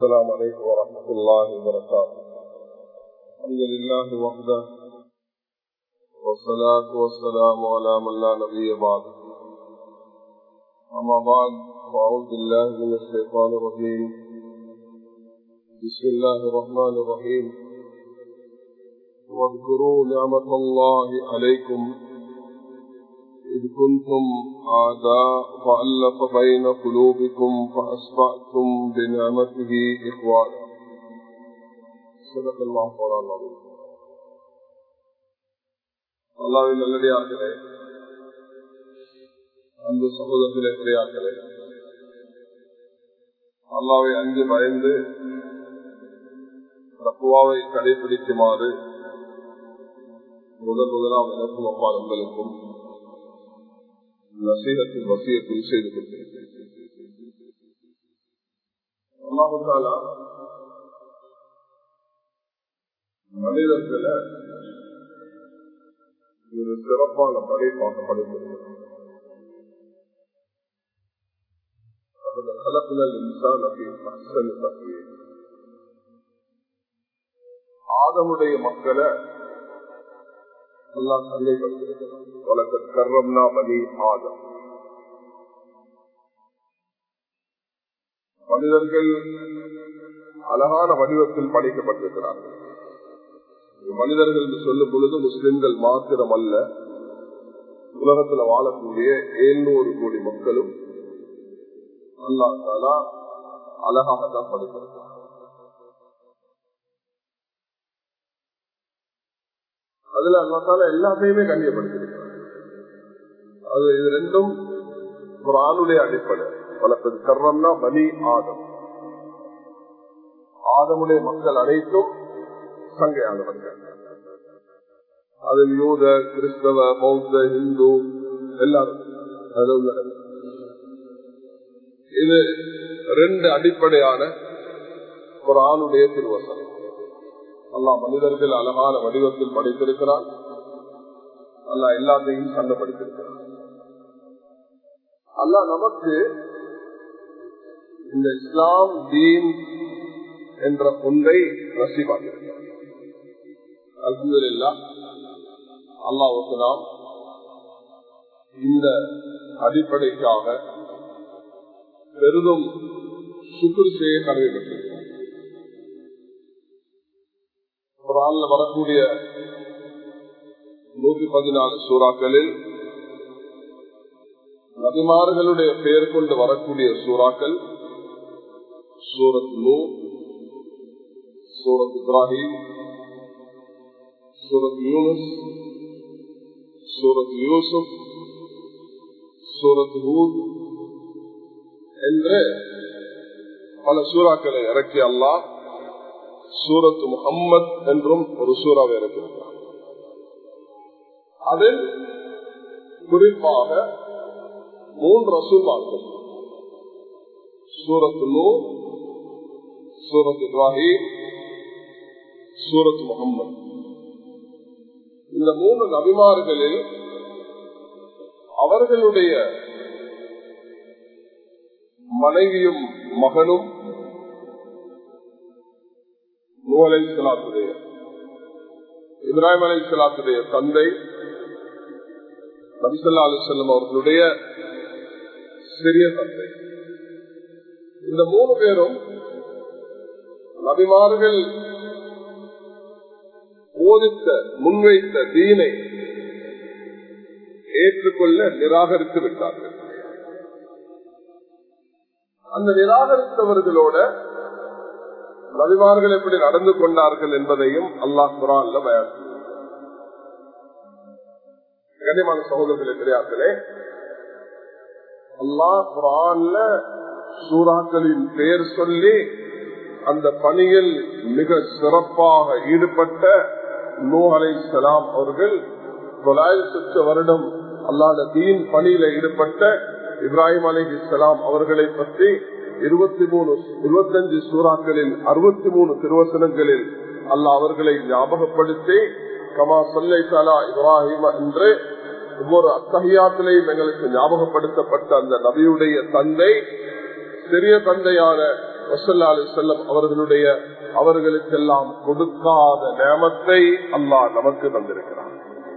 السلام عليكم ورحمة الله وبركاته الحمد لله وحده والصلاة والسلام على من لا نبي بعد أما بعد فأعوذ بالله من الشيطان الرجيم بسم الله الرحمن الرحيم واذكروا نعمة الله عليكم إذ كنتم أعداء فألف بين قلوبكم فأصبحتم بنعمته إخوانا صدق الله قرآن العظيم அல்லாவின் நல்லடியார்களே அன்பு சகோதரர்களே பெரியார்களே அல்லாவை அஞ்சு பயந்து தப்புவாவை கடைபிடிக்குமாறு முதல் முதலாம் எனக்கும் அப்பா நண்பர்களுக்கும் நசீகத்தின் வசியத்தில் செய்து கொண்டிருக்கிறார் மனிதர்களை ஒரு சிறப்பான படைப்பாக படைத்திருக்கிறது ஆதமுடைய மக்களை எல்லாம் சந்தைப்படுத்திருக்கிறார் உலக கர்வம்னா பலி ஆதம் மனிதர்கள் அழகான வடிவத்தில் படைக்கப்பட்டிருக்கிறார்கள் மனிதர்கள் என்று சொல்லும் பொழுது முஸ்லிம்கள் மாத்திரம் அல்ல உலகத்தில் வாழக்கூடிய ஏழ்நூறு கோடி மக்களும் அல்லா தாலா அழகாக தான் படைத்திருக்கிறார் அதுல அல்லாத்தால எல்லாத்தையுமே கண்ணியப்படுத்திருக்கிறார் அது இது ரெண்டும் ஒரு ஆளுடைய அடிப்படை வளர்ப்பது கர்ணம்னா பலி ஆதம் ஆதமுடைய மக்கள் அனைத்தும் சங்கையானவர்கள் அதில் யூத கிறிஸ்தவ பௌத்த இந்து எல்லாரும் இது ரெண்டு அடிப்படையான ஒரு ஆணுடைய திருவசனம் அல்லா மனிதர்கள் அழகான வடிவத்தில் படைத்திருக்கிறார் அல்லா எல்லாத்தையும் சண்டப்படுத்திருக்கிறார் அல்லா நமக்கு இந்த இஸ்லாம் தீன் என்ற ஒன்றை ரசிவாக்கிறார் அல்ஹம்துல்லா அல்லாவுக்கு நாம் இந்த அடிப்படைக்காக பெரிதும் சுக்குர் செய்ய கடமைப்பட்டிருக்கிறோம் குரான்ல வரக்கூடிய நூத்தி பதினாலு சூறாக்களில் நபிமார்களுடைய பெயர் கொண்டு வரக்கூடிய சூறாக்கள் சூரத் நூ சூரத் இப்ராஹிம் சூரத் யூனஸ் சூரத் யூசுப் சூரத் ஹூத் என்று பல சூறாக்களை இறக்கி அல்லாஹ் சூரத் முகம்மத் என்றும் ஒரு சூறாவை இறக்கியிருக்கிறார் அதில் குறிப்பாக மூன்று ரசூல்மார்கள் சூரத் நூ சூரத் இப்ராஹிம் சூரத் முகம்மது இந்த மூன்று நபிமார்களில் அவர்களுடைய மனைவியும் மகனும் நூலை சலாத்துடைய இப்ராஹிம் அலை சலாத்துடைய தந்தை நபிசல்லா அலி செல்லம் அவர்களுடைய சிறிய தந்தை இந்த மூணு பேரும் நபிமார்கள் போதித்த முன்வைத்த தீனை ஏற்றுக்கொள்ள நிராகரித்து விட்டார்கள் அந்த நிராகரித்தவர்களோட நபிமார்கள் எப்படி நடந்து கொண்டார்கள் என்பதையும் அல்லாஹ் குரான்ல பயன் கண்ணியமான சகோதரர்களே பெரியார்களே அல்லாஹ் குரான்ல சூறாக்களின் பெயர் சொல்லி அந்த பணியில் மிக சிறப்பாக ஈடுபட்ட நூ அலை சலாம் அவர்கள் தொள்ளாயிரத்து வருடம் அல்லாத தீன் பணியில ஈடுபட்ட இப்ராஹிம் அலி இஸ்லாம் அவர்களை பற்றி இருபத்தி மூணு இருபத்தஞ்சு சூறாக்களில் அறுபத்தி மூணு திருவசனங்களில் அல்லாஹ் அவர்களை ஞாபகப்படுத்தி கமா சொல்லை சலா இப்ராஹிம் என்று ஒவ்வொரு அத்தகையாத்திலையும் எங்களுக்கு ஞாபகப்படுத்தப்பட்ட அந்த நபியுடைய தந்தை சிறிய தந்தையான வசல்லா அலி செல்லம் அவர்களுடைய அவர்களுக்கெல்லாம் கொடுக்காத நேமத்தை அல்லாஹ் நமக்கு தந்திருக்கிறார்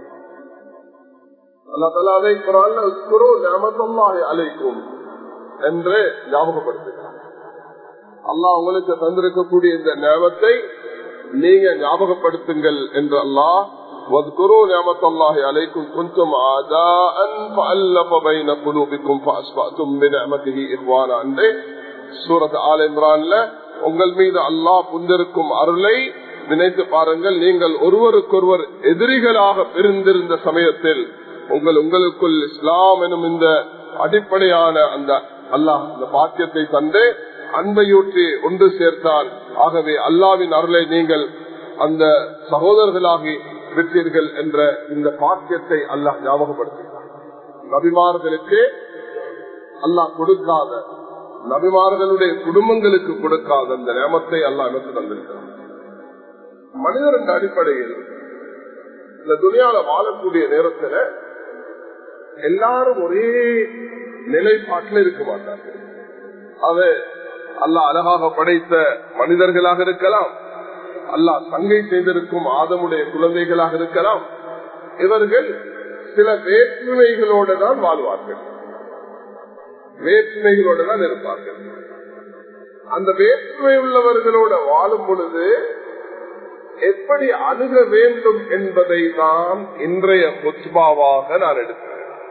அல்லா தலா அதை குரோ நேமத்தல்லாஹி அழைக்கும் என்று ஞாபகப்படுத்துகிறார் அல்லாஹ் உங்களுக்கு தந்திருக்கக்கூடிய இந்த நேமத்தை நீங்க ஞாபகப்படுத்துங்கள் என்று அல்லாஹ் واذكروا نعمة الله عليكم كنتم أعداء فألف بين قلوبكم فأصبحتم بنعمته إخوانا என்று சூரத் ஆல் இம்ரான்ல உங்கள் மீது அல்லாஹ் புந்திருக்கும் அருளை நினைத்து பாருங்கள் நீங்கள் ஒருவருக்கொருவர் எதிரிகளாக பிரிந்திருந்த சமயத்தில் உங்கள் உங்களுக்குள் இஸ்லாம் எனும் இந்த அடிப்படையான அந்த அல்லாஹ் இந்த பாக்கியத்தை தந்து அன்பையூற்றி ஒன்று சேர்த்தால் ஆகவே அல்லாவின் அருளை நீங்கள் அந்த சகோதரர்களாகி விட்டீர்கள் என்ற இந்த பாக்கியத்தை அல்லாஹ் ஞாபகப்படுத்துகிறார் நபிமார்களுக்கு அல்லாஹ் கொடுக்காத நபிமார்களுடைய குடும்பங்களுக்கு கொடுக்காத அந்த நேமத்தை அல்லாஹ் எனக்கு தந்திருக்கிறார் மனிதரின் அடிப்படையில் இந்த துணியால வாழக்கூடிய நேரத்துல எல்லாரும் ஒரே நிலைப்பாட்டில் இருக்க மாட்டார்கள் அது அல்லாஹ் அழகாக படைத்த மனிதர்களாக இருக்கலாம் அல்லாஹ் தங்கை செய்திருக்கும் ஆதமுடைய குழந்தைகளாக இருக்கலாம் இவர்கள் சில வேற்றுமைகளோடு தான் வாழ்வார்கள் வேற்றுமைகளோடு தான் இருப்பார்கள் அந்த வேற்றுமை உள்ளவர்களோட வாழும் பொழுது எப்படி அணுக வேண்டும் என்பதை தான் இன்றைய பொத்பாவாக நான் எடுக்கிறேன்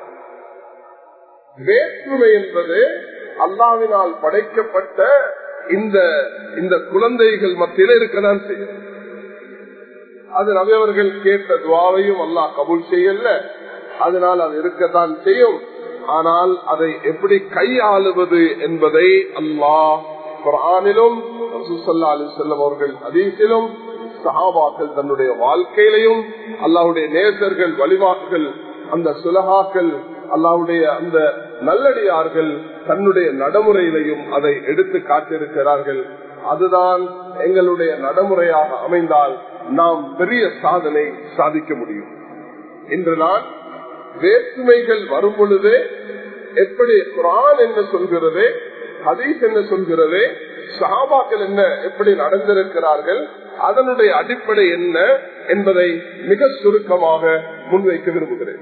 வேற்றுமை என்பது அல்லாவினால் படைக்கப்பட்ட இந்த இந்த குழந்தைகள் மத்தியில இருக்கதான் செய்யும் அது நவியவர்கள் கேட்ட துவாவையும் அல்லாஹ் கபூல் செய்யல அதனால் அது இருக்கத்தான் செய்யும் ஆனால் அதை எப்படி கையாளுவது என்பதை அல்லாஹ் குரானிலும் செல்லம் அவர்கள் அதீசிலும் சஹாபாக்கள் தன்னுடைய வாழ்க்கையிலையும் அல்லாவுடைய நேசர்கள் வழிவாக்கள் அந்த சுலகாக்கள் அல்லாவுடைய அந்த நல்லடியார்கள் தன்னுடைய நடைமுறையிலையும் அதை எடுத்து காட்டியிருக்கிறார்கள் அதுதான் எங்களுடைய நடைமுறையாக அமைந்தால் நாம் பெரிய சாதனை சாதிக்க முடியும் இன்று நான் வேற்றுமைகள் வரும் பொழுது எப்படி குரான் என்ன சொல்கிறது ஹதீஸ் என்ன சொல்கிறது சஹாபாக்கள் என்ன எப்படி நடந்திருக்கிறார்கள் அதனுடைய அடிப்படை என்ன என்பதை மிக சுருக்கமாக முன்வைக்க விரும்புகிறேன்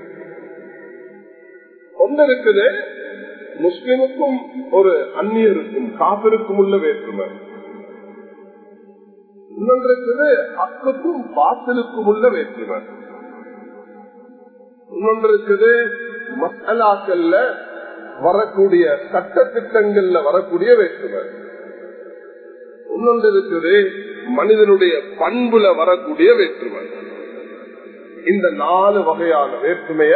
ஒன்று இருக்குது முஸ்லிமுக்கும் ஒரு அந்நியருக்கும் காப்பிற்கும் உள்ள வேற்றுமை இன்னொன்று இருக்குது அக்குக்கும் பாத்திலுக்கும் உள்ள வேற்றுமை இன்னொன்று இருக்குது மசாலாக்கள்ல வரக்கூடிய சட்ட திட்டங்கள்ல வரக்கூடிய வேற்றுமை இன்னொன்று இருக்குது மனிதனுடைய பண்புல வரக்கூடிய வேற்றுமை இந்த நாலு வகையான வேற்றுமைய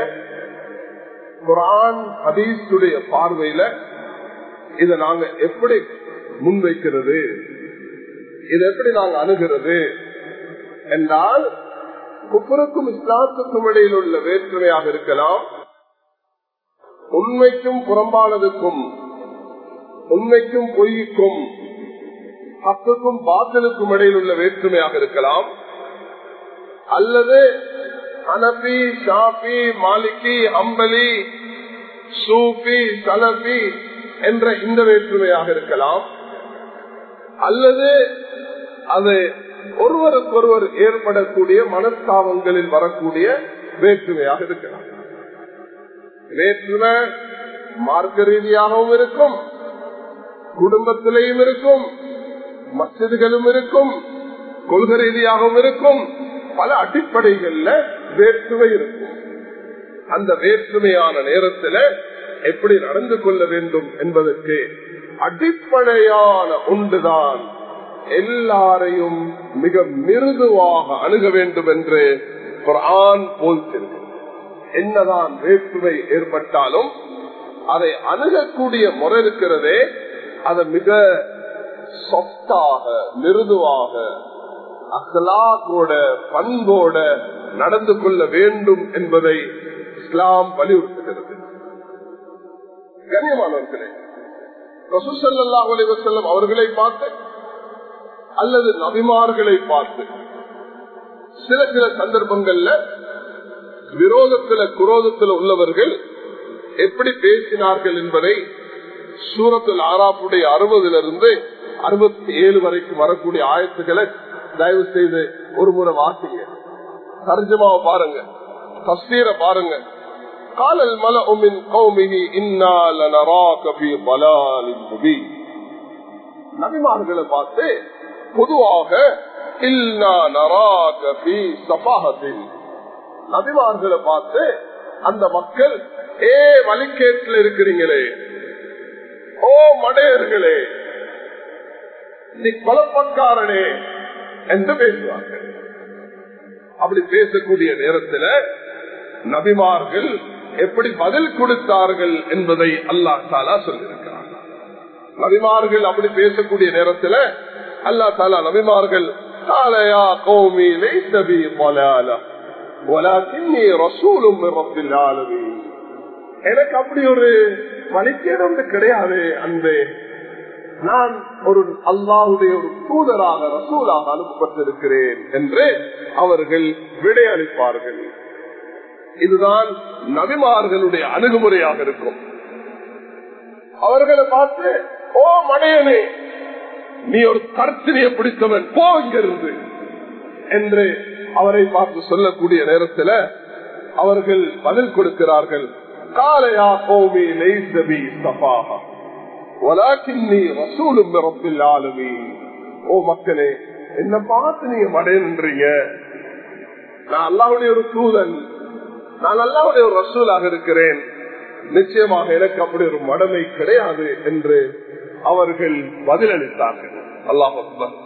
குரான் ஹதீஸுடைய பார்வையில இதை நாங்க எப்படி முன்வைக்கிறது இதை எப்படி நாங்க அணுகிறது என்றால் குப்பருக்கும் இஸ்லாத்துக்கும் இடையில் உள்ள வேற்றுமையாக இருக்கலாம் உண்மைக்கும் புறம்பானதுக்கும் உண்மைக்கும் பொய்க்கும் ஹக்குக்கும் பாத்தலுக்கும் இடையில் உள்ள வேற்றுமையாக இருக்கலாம் அல்லது அனபி ஷாபி மாலிகி அம்பலி சூபி சலபி என்ற இந்த வேற்றுமையாக இருக்கலாம் அல்லது அது ஒருவருக்கொருவர் ஏற்படக்கூடிய மனஸ்தாபங்களில் வரக்கூடிய வேற்றுமையாக இருக்கலாம் வேற்றுமை மார்க்க ரீதியாகவும் இருக்கும் குடும்பத்திலையும் இருக்கும் மசிதிகளும் இருக்கும் கொள்கை ரீதியாகவும் இருக்கும் பல அடிப்படைகள்ல வேற்றுமை இருக்கும் அந்த வேற்றுமையான நேரத்தில் எப்படி நடந்து கொள்ள வேண்டும் என்பதற்கு அடிப்படையான ஒன்றுதான் எல்லாரையும் மிக மிருதுவாக அணுக வேண்டும் என்று குரான் போல்கிறது என்னதான் வேற்றுமை ஏற்பட்டாலும் அதை அணுகக்கூடிய முறை இருக்கிறதே அதை மிக சொத்தாக மிருதுவாக அகலாக்கோட பண்போட நடந்து கொள்ள வேண்டும் என்பதை இஸ்லாம் வலியுறுத்துகிறது கண்ணியமானவர்களே ரசூசல்லா அலிவசல்லம் அவர்களை பார்த்து அல்லது நபிமார்களை பார்த்து சில சில சந்தர்ப்பங்கள்ல விரோதத்துல குரோதத்துல உள்ளவர்கள் எப்படி பேசினார்கள் என்பதை சூரத்தில் ஆறாப்புடைய அறுபதிலிருந்து அறுபத்தி ஏழு வரைக்கும் வரக்கூடிய ஆயத்துக்களை தயவு செய்து ஒரு முறை வாசிங்க தர்ஜமாவை பாருங்க தஸ்தீரை பாருங்க قال الملأ من قومه إنا لنراك في ضلال مبين நபிமார்களை பார்த்து பொதுவாக இல்லா நராக ஃபீ சஃபாஹத்தின் நபிமார்களை பார்த்து அந்த மக்கள் ஏ வழிகேட்டில் இருக்கிறீங்களே ஓ மடையர்களே நீ கொலப்பக்காரனே என்று பேசுவார்கள் அப்படி பேசக்கூடிய நேரத்தில் நபிமார்கள் எப்படி பதில் கொடுத்தார்கள் என்பதை அல்லா தாலா சொல்லியிருக்கிறார் நபிமார்கள் அப்படி பேசக்கூடிய நேரத்தில் அல்லா தாலா நபிமார்கள் காலையா கோமி லைத்தபி பலால ولكني رسول من رب العالمين எனக்கு அப்படி ஒரு வழிகேடு ஒன்று கிடையாது அன்பே நான் ஒரு அல்லாஹுடைய ஒரு தூதராக ரசூலாக அனுப்பப்பட்டிருக்கிறேன் என்று அவர்கள் விடையளிப்பார்கள் இதுதான் நபிமார்களுடைய அணுகுமுறையாக இருக்கும் அவர்களை பார்த்து ஓ மடையனே நீ ஒரு கருத்தினியை பிடித்தவன் போ இங்கிருந்து என்று அவரை பார்த்து சொல்லக்கூடிய நேரத்தில் அவர்கள் பதில் கொடுக்கிறார்கள் காலையா கோமி நெய்தபி சபாகா ஒலாக்கின்னி ரசூலும் பிறப்பில் ஆளுமி ஓ மக்களே என்ன பார்த்து நீங்க மடையன்றீங்க நான் அல்லாவுடைய ஒரு தூதன் நான் அல்லாவுடைய ஒரு ரசூலாக இருக்கிறேன் நிச்சயமாக எனக்கு அப்படி ஒரு மடமை கிடையாது என்று அவர்கள் பதிலளித்தார்கள் அல்லாஹ்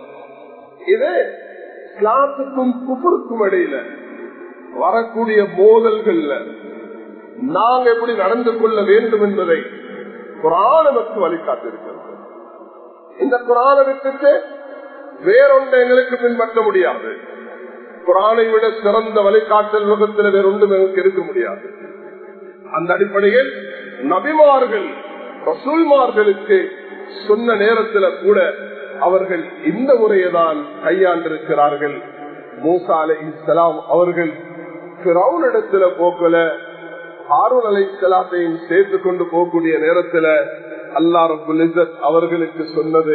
இது இஸ்லாத்துக்கும் குபருக்கும் இடையில வரக்கூடிய மோதல்கள்ல நாங்க எப்படி நடந்து கொள்ள வேண்டும் என்பதை குரான நமக்கு வழிகாட்டிருக்கிறது இந்த குரான விட்டுட்டு வேறொன்று எங்களுக்கு பின்பற்ற முடியாது குரானை விட சிறந்த வழிகாட்டல் முகத்தில் வேறொன்றும் எங்களுக்கு இருக்க முடியாது அந்த அடிப்படையில் நபிமார்கள் ரசூல்மார்களுக்கு சொன்ன நேரத்தில் கூட அவர்கள் இந்த முறையை தான் கையாண்டிருக்கிறார்கள் மூசா அலை இஸ்லாம் அவர்கள் இடத்துல போக்கல ஆர்வல் அலை சலாத்தையும் சேர்த்து கொண்டு போகக்கூடிய நேரத்துல அல்லா ரபுல் அவர்களுக்கு சொன்னது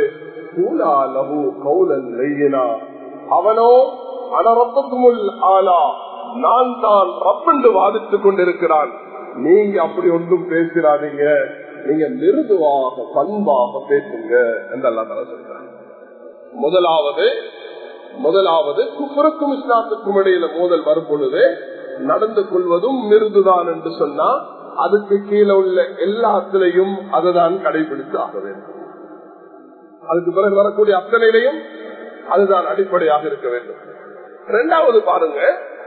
அவனோ அனரப்பத்துமுல் ஆலா நான் தான் ரப்பென்று வாதித்துக் கொண்டிருக்கிறான் நீங்க அப்படி ஒன்றும் பேசிடாதீங்க நீங்க மிருதுவாக பண்பாக பேசுங்க என்று அல்லா தலா சொல்றாங்க முதலாவது முதலாவது குப்பருக்கும் இஸ்லாத்துக்கும் இடையில மோதல் வரும் பொழுது நடந்து கொள்வதும் மிருதுதான் என்று சொன்னா அதுக்கு கீழே உள்ள எல்லாத்திலையும் அதை தான் கடைபிடித்து ஆக வேண்டும் அதுக்கு பிறகு வரக்கூடிய அத்தனையிலையும் அதுதான் அடிப்படையாக இருக்க வேண்டும் இரண்டாவது பாருங்க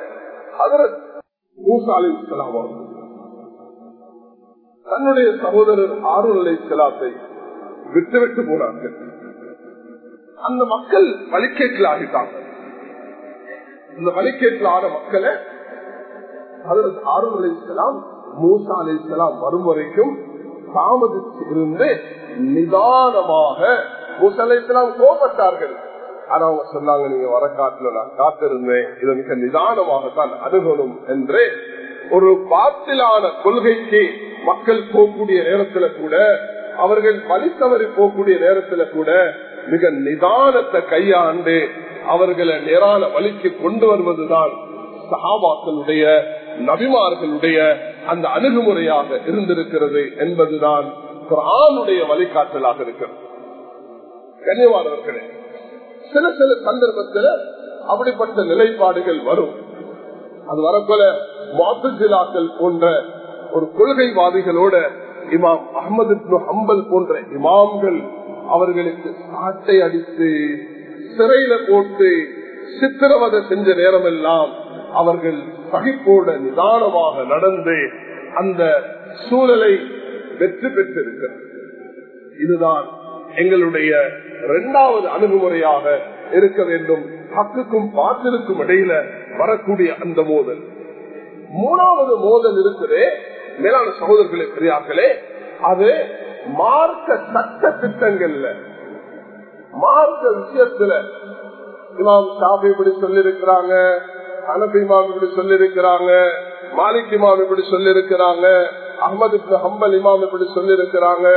தன்னுடைய சகோதரர் ஆறுல் அலை செலாத்தை விட்டுவிட்டு போனார்கள் அந்த மக்கள் வழிகேட்டில் ஆகிட்டாங்க இந்த வழிகேட்டில் ஆன மக்களை அதற்கு ஆறுல் அலை செலாம் மூசா அலை செலாம் வரும் வரைக்கும் தாமதித்து இருந்து நிதானமாக மூசா அலை செலாம் கோபப்பட்டார்கள் ஆனா அவங்க சொன்னாங்க நீங்க வர காட்டுல நான் காத்திருந்தேன் இதை மிக நிதானமாகத்தான் அணுகணும் என்று ஒரு பாத்திலான கொள்கைக்கு மக்கள் போகக்கூடிய நேரத்துல கூட அவர்கள் வழி தவறி போகக்கூடிய நேரத்துல கூட மிக நிதானத்தை கையாண்டு அவர்களை நேரான வழிக்கு கொண்டு வருவதுதான் சகாபாக்களுடைய நபிமார்களுடைய அந்த அணுகுமுறையாக இருந்திருக்கிறது என்பதுதான் குரானுடைய வழிகாட்டலாக இருக்கிறது கண்ணியமானவர்களே சில சில சந்தர்ப்பத்தில் அப்படிப்பட்ட நிலைப்பாடுகள் வரும் அது வரப்போல மாத்துஜிலாக்கள் போன்ற ஒரு கொள்கைவாதிகளோட இமாம் அகமது ஹம்பல் போன்ற இமாம்கள் அவர்களுக்கு சாட்டை அடித்து சிறையில போட்டு சித்திரவதை செஞ்ச நேரமெல்லாம் அவர்கள் சகிப்போட நிதானமாக நடந்து அந்த சூழலை வெற்றி பெற்றிருக்கிறார் இதுதான் எங்களுடைய இரண்டாவது அணுகுமுறையாக இருக்க வேண்டும் ஹக்குக்கும் பாத்திருக்கும் இடையில வரக்கூடிய அந்த மோதல் மூணாவது மோதல் இருக்குது மேலான சகோதரர்களே பெரியார்களே அது மார்க்க சட்ட திட்டங்கள்ல மார்க்க விஷயத்துல இமாம் ஷாபி இப்படி சொல்லிருக்கிறாங்க அனபி இமாம் இப்படி சொல்லிருக்கிறாங்க மாலிக் இமாம் இப்படி சொல்லிருக்கிறாங்க அஹமது ஹம்பல் இமாம் இப்படி சொல்லிருக்கிறாங்க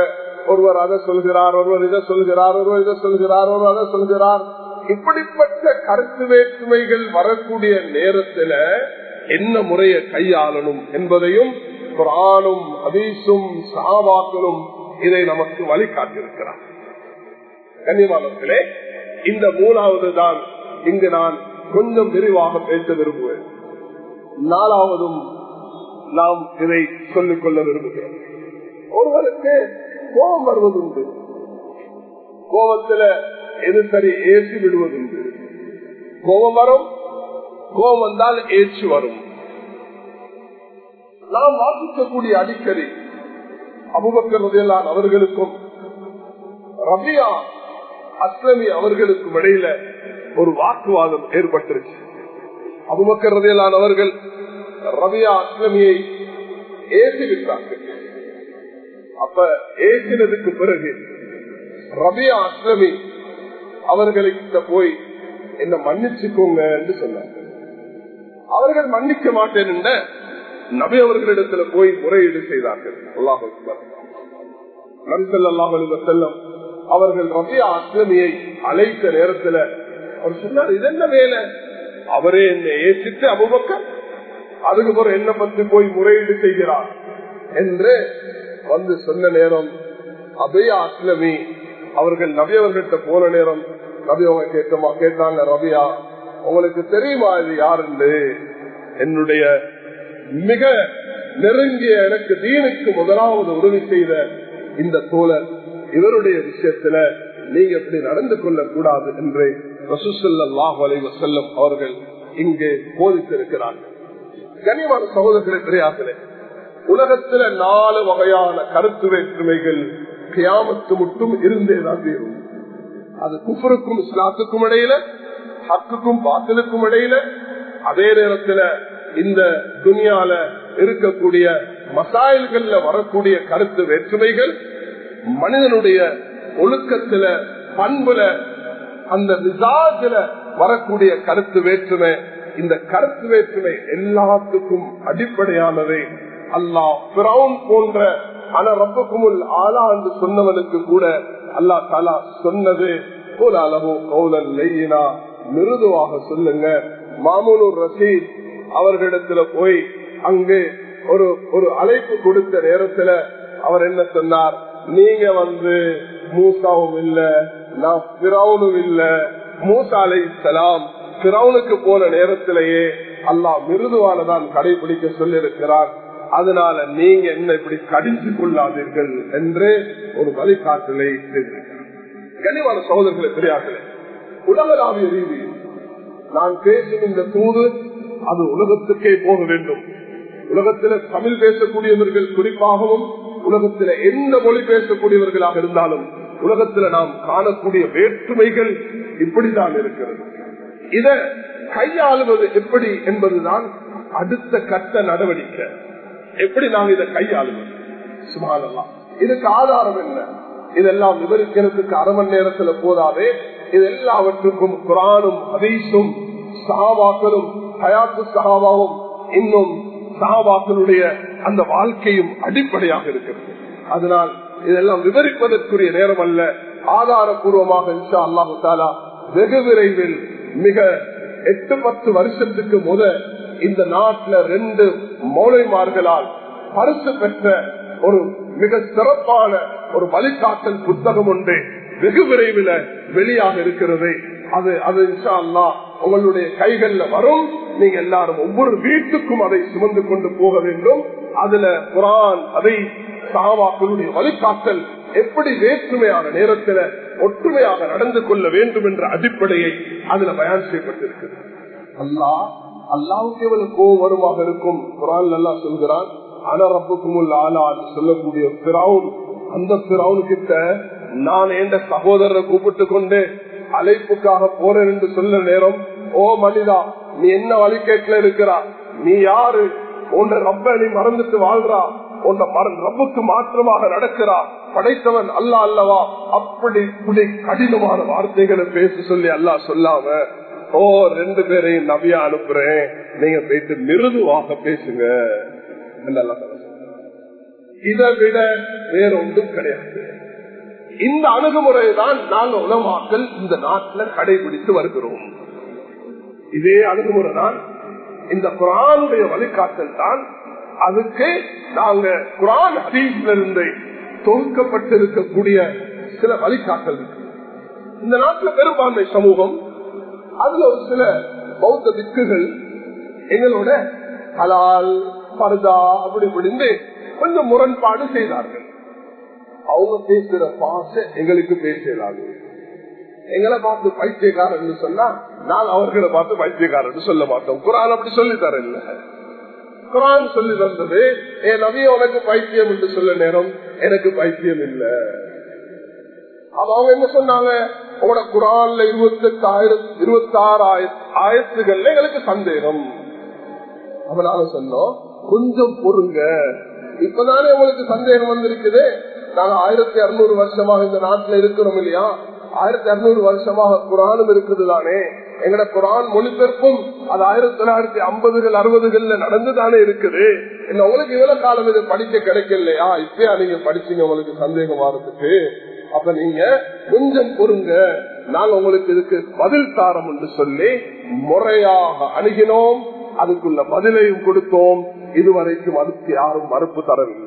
ஒருவர் அதை சொல்கிறார் ஒருவர் இதை சொல்கிறார் ஒருவர் இதை சொல்கிறார் ஒருவர் அதை சொல்கிறார் இப்படிப்பட்ட கருத்து வேற்றுமைகள் வரக்கூடிய நேரத்துல என்ன முறையை கையாளணும் என்பதையும் குரானும் அதீசும் சாவாக்களும் இதை நமக்கு வழிகாட்டியிருக்கிறார் கன்னிமானத்திலே இந்த மூணாவது தான் இங்கு நான் கொஞ்சம் விரிவாக பேச விரும்புவேன் நாலாவதும் நாம் இதை சொல்லிக் கொள்ள விரும்புகிறோம் ஒருவருக்கு கோபம் வருவதுண்டு கோபத்துல எது சரி ஏசி விடுவதுண்டு கோபம் வரும் கோபம் வந்தால் ஏச்சு வரும் நாம் வாசிக்கக்கூடிய அடிக்கடி அபுபக்கர் அவர்களுக்கும் ரபியா அஸ்லமி அவர்களுக்கும் இடையில ஒரு வாக்குவாதம் ஏற்பட்டிருச்சு அபுபக்கர் ரதியலான் அவர்கள் ரபியா அஸ்லமியை ஏசி விட்டார்கள் அப்ப ஏசினதுக்கு பிறகு ரபியா அஸ்லமி அவர்கிட்ட போய் என்ன மன்னிச்சுக்கோங்க என்று சொன்னாங்க அவர்கள் மன்னிக்க மாட்டேன் என்ற நபி அவர்களிடத்துல போய் முறையீடு செய்தார்கள் அல்லாஹ் நபிசல்லாஹ் செல்லம் அவர்கள் ரபியா அஸ்லமியை அழைத்த நேரத்துல அவர் சொன்னார் இது என்ன வேலை அவரே என்னை ஏசித்து அபுபக்கர் அதுக்கு பிறகு என்ன பற்றி போய் முறையீடு செய்கிறார் என்று வந்து சொன்ன நேரம் அபயா அஸ்லமி அவர்கள் நபி அவர்கிட்ட போன நேரம் நபி அவங்க கேட்கமா கேட்டாங்க ரபியா உங்களுக்கு தெரியுமா இது யாருன்னு என்னுடைய மிக நெருங்கிய எனக்கு தீனுக்கு முதலாவது உதவி செய்த இந்த தோழர் இவருடைய விஷயத்துல நீங்க எப்படி நடந்து கொள்ள கூடாது என்று ரசூசல்லாஹ் செல்லும் அவர்கள் இங்கு போதித்திருக்கிறார்கள் கனிவான சகோதரர்களை கிடையாதுலே உலகத்துல நாலு வகையான கருத்து வேற்றுமைகள் கியாமத்து மட்டும் இருந்தேதான் தீரும் அது குஃபருக்கும் இஸ்லாத்துக்கும் இடையில ஹக்குக்கும் பாத்திலுக்கும் இடையில அதே நேரத்துல இந்த துனியால இருக்கக்கூடிய மசாயல்கள்ல வரக்கூடிய கருத்து வேற்றுமைகள் மனிதனுடைய ஒழுக்கத்துல பண்புல அந்த மிசாஜில வரக்கூடிய கருத்து வேற்றுமை இந்த கருத்து வேற்றுமை எல்லாத்துக்கும் அடிப்படையானது அல்லா பிரவுன் போன்ற ஆனா ரப்பக்குமுல் ஆலா என்று சொன்னவனுக்கு கூட அல்லா தாலா சொன்னது போல அளவோ கௌலன் லெய்யினா மிருதுவாக சொல்லுங்க மாமூனூர் ரசீத் அவர்களிடத்துல போய் அங்கு ஒரு ஒரு அழைப்பு கொடுத்த நேரத்துல அவர் என்ன சொன்னார் நீங்க வந்து மூசாவும் இல்ல நான் பிறவுனும் இல்ல மூசா அலை சலாம் பிறவுனுக்கு போன நேரத்திலேயே அல்லாஹ் மிருதுவானதான் கடைபிடிக்க சொல்லியிருக்கிறார் அதனால நீங்க என்ன இப்படி கடிந்து கொள்ளாதீர்கள் என்று ஒரு வழிகாட்டலை செய்திருக்கிறார் கனிவான சகோதரர்களை தெரியாதே உலகளாவிய ரீதியில் நான் பேசும் இந்த தூது அது உலகத்துக்கே போக வேண்டும் உலகத்தில தமிழ் பேசக்கூடியவர்கள் குறிப்பாகவும் உலகத்தில எந்த மொழி பேசக்கூடியவர்களாக இருந்தாலும் உலகத்துல நாம் காணக்கூடிய வேற்றுமைகள் இப்படித்தான் இருக்கிறது இத கையாளுவது எப்படி என்பதுதான் அடுத்த கட்ட நடவடிக்கை எப்படி நாம் இதை கையாளுவது சுமாரலாம் இதுக்கு ஆதாரம் என்ன இதெல்லாம் விவரிக்கிறதுக்கு அரை மணி நேரத்துல போதாதே இது எல்லாவற்றுக்கும் குரானும் ஹதீஸும் சஹாபாக்களும் ஹயாத்து சஹாபாவும் இன்னும் சஹாபாக்களுடைய அந்த வாழ்க்கையும் அடிப்படையாக இருக்கிறது அதனால் இதெல்லாம் விவரிப்பதற்குரிய நேரம் அல்ல ஆதாரபூர்வமாக இன்ஷா அல்லாஹு தாலா வெகு விரைவில் மிக எட்டு பத்து வருஷத்துக்கு முத இந்த நாட்டில் ரெண்டு மௌளைமார்களால் பரிசு பெற்ற ஒரு மிக சிறப்பான ஒரு வழிகாட்டல் புத்தகம் ஒன்று வெகு விரைவில் வெளியாக இருக்கிறது அது அது இன்ஷா அல்லா உங்களுடைய கைகள்ல வரும் நீங்க எல்லாரும் ஒவ்வொரு வீட்டுக்கும் அதை சுமந்து கொண்டு போக வேண்டும் அதுல குரான் அதை சாவாக்களுடைய வழிகாட்டல் எப்படி வேற்றுமையான நேரத்துல ஒற்றுமையாக நடந்து கொள்ள வேண்டும் என்ற அடிப்படையை அதுல பயன் செய்யப்பட்டிருக்கிறது அல்லா அல்லாவுக்கு எவ்வளவு கோவம் வருமாக இருக்கும் குரான் நல்லா சொல்கிறான் அனரப்புக்கும் ஆலா சொல்லக்கூடிய பிராவுன் அந்த பிராவுன் கிட்ட நான் எந்த சகோதரரை கூப்பிட்டு கொண்டு அழைப்புக்காக போறேன் என்று சொல்ல நேரம் ஓ மனிதா நீ என்ன வழிகேட்டில இருக்கிறா நீ யாரு உன்ன ரப்ப நீ மறந்துட்டு வாழ்றா உன்ன ரப்புக்கு மாற்றமாக நடக்கிறா படைத்தவன் அல்ல அல்லவா அப்படி இப்படி கடினமான வார்த்தைகளை பேச சொல்லி அல்லா சொல்லாம ஓ ரெண்டு பேரையும் நபியா அனுப்புறேன் நீங்க போயிட்டு மிருதுவாக பேசுங்க இதை விட வேற ஒன்றும் கிடையாது இந்த அணுகுமுறை தான் நாங்க உலமாக்கள் இந்த நாட்டில் கடைபிடித்து வருகிறோம் இதே அணுகுமுறை தான் இந்த குரானுடைய வழிகாட்டல் தான் அதுக்கு நாங்க குரான் ஹதீஸ்ல இருந்து தொகுக்கப்பட்டிருக்கக்கூடிய சில வழிகாட்டல் இருக்கு இந்த நாட்டில் பெரும்பான்மை சமூகம் அதுல ஒரு சில பௌத்த திக்குகள் எங்களோட ஹலால் பர்தா அப்படி இப்படிந்து கொஞ்சம் முரண்பாடு செய்தார்கள் அவங்க பேசுற பாச எங்களுக்கு பேசலாது எங்களை பார்த்து பைத்தியக்காரன் சொன்னா நான் அவர்களை பார்த்து பைத்தியக்காரன் சொல்ல மாட்டோம் குரான் அப்படி சொல்லி தர இல்ல குரான் சொல்லி தந்தது என் நவிய உனக்கு பைத்தியம் என்று சொல்ல நேரம் எனக்கு பைத்தியம் இல்ல அப்ப அவங்க என்ன சொன்னாங்க உங்களோட குரான்ல இருபத்தி எட்டாயிரம் இருபத்தி ஆறு ஆயிரத்துகள்ல எங்களுக்கு சந்தேகம் அவனால சொன்னோம் கொஞ்சம் பொறுங்க இப்பதானே உங்களுக்கு சந்தேகம் வந்திருக்குது நாங்க ஆயிரத்தி அறுநூறு வருஷமாக இந்த நாட்டுல இருக்கிறோம் இல்லையா ஆயிரத்தி அறுநூறு வருஷமாக குரானும் இருக்குது தானே எங்கட குரான் மொழிபெயர்ப்பும் அது ஆயிரத்தி தொள்ளாயிரத்தி ஐம்பதுகள் அறுபதுகள்ல நடந்துதானே இருக்குது என்ன உங்களுக்கு இவ்வளவு காலம் இது படிக்க கிடைக்கலையா இப்பயா நீங்க படிச்சீங்க உங்களுக்கு சந்தேகம் வரதுக்கு அப்ப நீங்க கொஞ்சம் பொறுங்க நாங்க உங்களுக்கு இதுக்கு பதில் தாரம் என்று சொல்லி முறையாக அணுகினோம் அதுக்குள்ள பதிலையும் கொடுத்தோம் இதுவரைக்கும் அதுக்கு யாரும் மறுப்பு தரவில்லை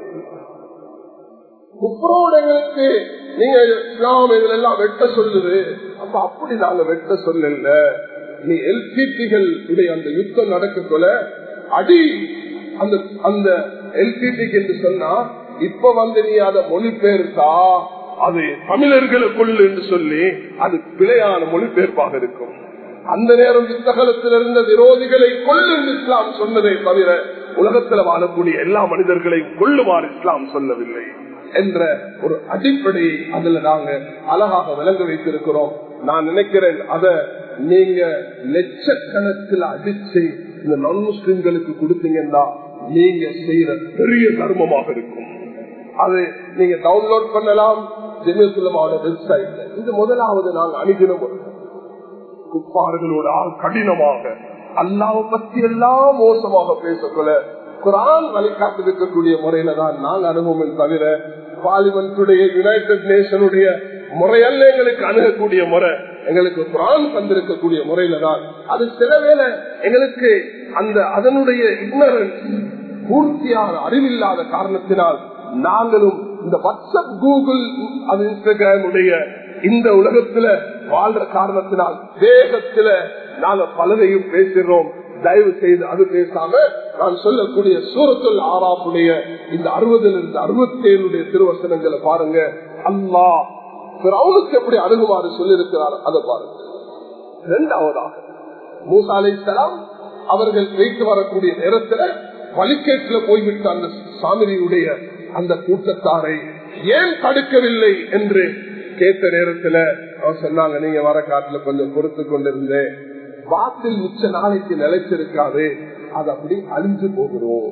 குப்ரோடங்களுக்கு நீங்க இஸ்லாம் இதுல எல்லாம் வெட்ட சொல்லுது அப்ப அப்படி நாங்க வெட்ட சொல்லல நீ எல்பிடிகள் உடைய அந்த யுத்தம் நடக்கக்குள்ள அடி அந்த அந்த எல்பிடிக்கு என்று சொன்னா இப்ப வந்து நீ அதை மொழிபெயர்த்தா அது தமிழர்களுக்குள் என்று சொல்லி அது பிழையான மொழிபெயர்ப்பாக இருக்கும் அந்த நேரம் யுத்தகலத்தில் இருந்த விரோதிகளை கொள்ளும் இஸ்லாம் சொன்னதை தவிர உலகத்தில் வாழக்கூடிய எல்லா மனிதர்களையும் கொள்ளுமாறு இஸ்லாம் சொல்லவில்லை என்ற ஒரு அடிப்படை அதுல நாங்க அழகாக விளங்க வைத்திருக்கிறோம் நான் நினைக்கிறேன் அத நீங்க லட்சக்கணக்கில் அடிச்சு இந்த நான் முஸ்லிம்களுக்கு கொடுத்தீங்கன்னா நீங்க செய்யற பெரிய தர்மமாக இருக்கும் அது நீங்க டவுன்லோட் பண்ணலாம் ஜெமியத்துலமாவோட வெப்சைட்ல இது முதலாவது நாங்கள் அணுகின முறை குப்பார்களோட கடினமாக அல்லாவை பத்தி எல்லாம் மோசமாக பேசக்கொள்ள குரான் வழிகாட்டு இருக்கக்கூடிய முறையில தான் நாங்கள் அனுபவம் தவிர பார்லிமெண்டுடைய யுனைடெட் நேஷனுடைய முறையல்ல எங்களுக்கு அணுகக்கூடிய முறை எங்களுக்கு குரான் தந்திருக்கக்கூடிய முறையில தான் அது சில வேளை எங்களுக்கு அந்த அதனுடைய இக்னரன்ஸ் பூர்த்தியான அறிவில்லாத காரணத்தினால் நாங்களும் இந்த வாட்ஸ்அப் கூகுள் அது இன்ஸ்டாகிராம் உடைய இந்த உலகத்துல வாழ்ற காரணத்தினால் வேகத்துல நாங்க பலரையும் பேசுகிறோம் தயவு செய்து அது பேசாம நான் சொல்லக்கூடிய சூரத்துல் ஆறாப்புடைய இந்த அறுபதுல இருந்து அறுபத்தி ஏழுடைய திருவசனங்களை பாருங்க அல்லா அவனுக்கு எப்படி அணுகுமாறு சொல்லியிருக்கிறார் அதை பாருங்க இரண்டாவதாக மூசா அலை அவர்கள் வைத்து வரக்கூடிய நேரத்துல வழிகேட்டுல போய்விட்ட அந்த சாமிரியுடைய அந்த கூட்டத்தாரை ஏன் தடுக்கவில்லை என்று கேட்ட நேரத்துல அவர் சொன்னாங்க நீங்க வர காட்டுல கொஞ்சம் பொறுத்து கொண்டிருந்தேன் வாக்கில் மிச்ச நாளைக்கு நிலைச்சிருக்காது அது அப்படி அழிஞ்சு போகிறோம்